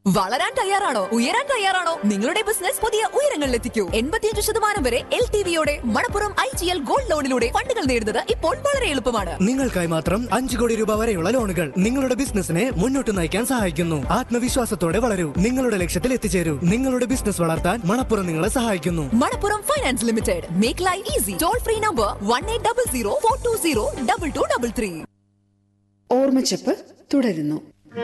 വളരാൻ തയ്യാറാണോ ഉയരാൻ തയ്യാറാണോ നിങ്ങളുടെ ബിസിനസ് പുതിയ ഉയരങ്ങളിലെത്തിക്കൂ എൺപത്തിയഞ്ച് ശതമാനം വരെ എൽ ടി വിയോടെ Manappuram I G L gold ലോണിലൂടെ ഫണ്ടുകൾ നേടുന്നത് ഇപ്പോൾ വളരെ എളുപ്പമാണ് നിങ്ങൾക്കായി മാത്രം അഞ്ചു കോടി രൂപ വരെയുള്ള ലോണുകൾ നിങ്ങളുടെ ബിസിനസിനെ മുന്നോട്ട് നയിക്കാൻ സഹായിക്കുന്നു ആത്മവിശ്വാസത്തോടെ വളരൂ നിങ്ങളുടെ ലക്ഷ്യത്തിൽ എത്തിച്ചേരൂ നിങ്ങളുടെ ബിസിനസ് വളർത്താൻ മണപ്പുറം നിങ്ങളെ സഹായിക്കുന്നു Manappuram finance limited make life easy toll free number one eight double zero four two zero double two double three ഓർമ്മച്ചപ്പ് തുടരുന്നു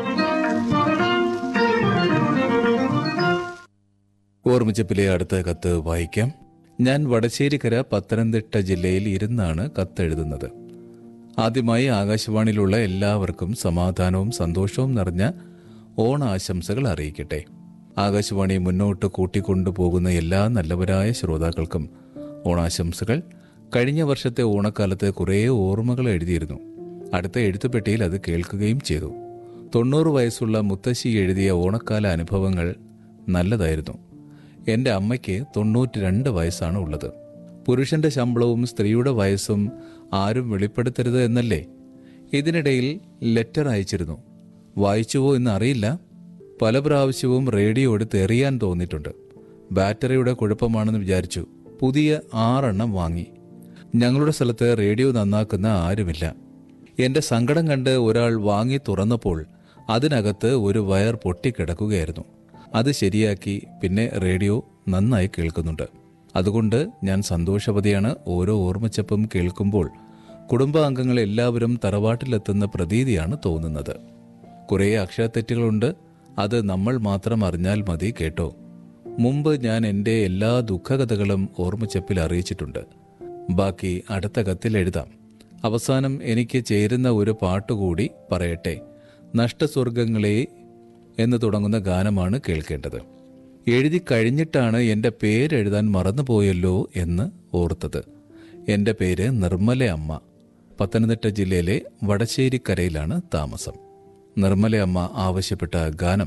ഓർമ്മിച്ചപ്പിലെ അടുത്ത കത്ത് വായിക്കാം ഞാൻ വടശ്ശേരിക്കര പത്തനംതിട്ട ജില്ലയിൽ ഇരുന്നാണ് കത്തെഴുതുന്നത് ആദ്യമായി ആകാശവാണിയിലുള്ള എല്ലാവർക്കും സമാധാനവും സന്തോഷവും നിറഞ്ഞ ഓണാശംസകൾ അറിയിക്കട്ടെ ആകാശവാണി മുന്നോട്ട് കൂട്ടിക്കൊണ്ടുപോകുന്ന എല്ലാ നല്ലവരായ ശ്രോതാക്കൾക്കും ഓണാശംസകൾ കഴിഞ്ഞ വർഷത്തെ ഓണക്കാലത്ത് കുറേ ഓർമ്മകൾ എഴുതിയിരുന്നു അടുത്ത എഴുത്തുപെട്ടിയിൽ അത് കേൾക്കുകയും ചെയ്തു തൊണ്ണൂറ് വയസ്സുള്ള മുത്തശ്ശി എഴുതിയ ഓണക്കാല അനുഭവങ്ങൾ നല്ലതായിരുന്നു എൻ്റെ അമ്മയ്ക്ക് തൊണ്ണൂറ്റി രണ്ട് വയസ്സാണ് ഉള്ളത് പുരുഷന്റെ ശമ്പളവും സ്ത്രീയുടെ വയസ്സും ആരും വെളിപ്പെടുത്തരുത് എന്നല്ലേ ഇതിനിടയിൽ ലെറ്റർ അയച്ചിരുന്നു വായിച്ചുവോ എന്ന് അറിയില്ല പല പ്രാവശ്യവും റേഡിയോ എടുത്ത് എറിയാൻ തോന്നിയിട്ടുണ്ട് ബാറ്ററിയുടെ കുഴപ്പമാണെന്ന് വിചാരിച്ചു പുതിയ ആറെണ്ണം വാങ്ങി ഞങ്ങളുടെ സ്ഥലത്ത് റേഡിയോ നന്നാക്കുന്ന ആരുമില്ല എന്റെ സങ്കടം കണ്ട് ഒരാൾ വാങ്ങി തുറന്നപ്പോൾ അതിനകത്ത് ഒരു വയർ പൊട്ടിക്കിടക്കുകയായിരുന്നു അത് ശരിയാക്കി പിന്നെ റേഡിയോ നന്നായി കേൾക്കുന്നുണ്ട് അതുകൊണ്ട് ഞാൻ സന്തോഷവതിയാണ് ഓരോ ഓർമ്മച്ചപ്പും കേൾക്കുമ്പോൾ കുടുംബാംഗങ്ങൾ എല്ലാവരും തറവാട്ടിലെത്തുന്ന പ്രതീതിയാണ് തോന്നുന്നത് കുറേ അക്ഷരത്തെറ്റുകളുണ്ട് അത് നമ്മൾ മാത്രം അറിഞ്ഞാൽ മതി കേട്ടോ മുമ്പ് ഞാൻ എൻ്റെ എല്ലാ ദുഃഖകഥകളും ഓർമ്മച്ചപ്പിൽ അറിയിച്ചിട്ടുണ്ട് ബാക്കി അടുത്ത കത്തിൽ എഴുതാം അവസാനം എനിക്ക് ചേരുന്ന ഒരു പാട്ടുകൂടി പറയട്ടെ നഷ്ടസ്വർഗങ്ങളെ എന്ന് തുടങ്ങുന്ന ഗാനമാണ് കേൾക്കേണ്ടത് എഴുതി കഴിഞ്ഞിട്ടാണ് എൻ്റെ പേരെഴുതാൻ മറന്നുപോയല്ലോ എന്ന് ഓർത്തത് എൻ്റെ പേര് നിർമ്മല അമ്മ പത്തനംതിട്ട ജില്ലയിലെ വടശ്ശേരിക്കരയിലാണ് താമസം നിർമ്മല അമ്മ ആവശ്യപ്പെട്ട ഗാനം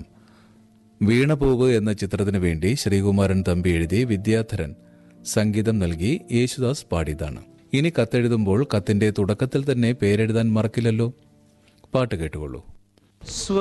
വീണപൂവ് എന്ന ചിത്രത്തിനു വേണ്ടി ശ്രീകുമാരൻ തമ്പി എഴുതി വിദ്യാധരൻ സംഗീതം നൽകി യേശുദാസ് പാടിയതാണ് ഇനി കത്തെഴുതുമ്പോൾ കത്തിന്റെ തുടക്കത്തിൽ തന്നെ പേരെഴുതാൻ മറക്കില്ലല്ലോ പാട്ട് കേട്ടുകൊള്ളൂ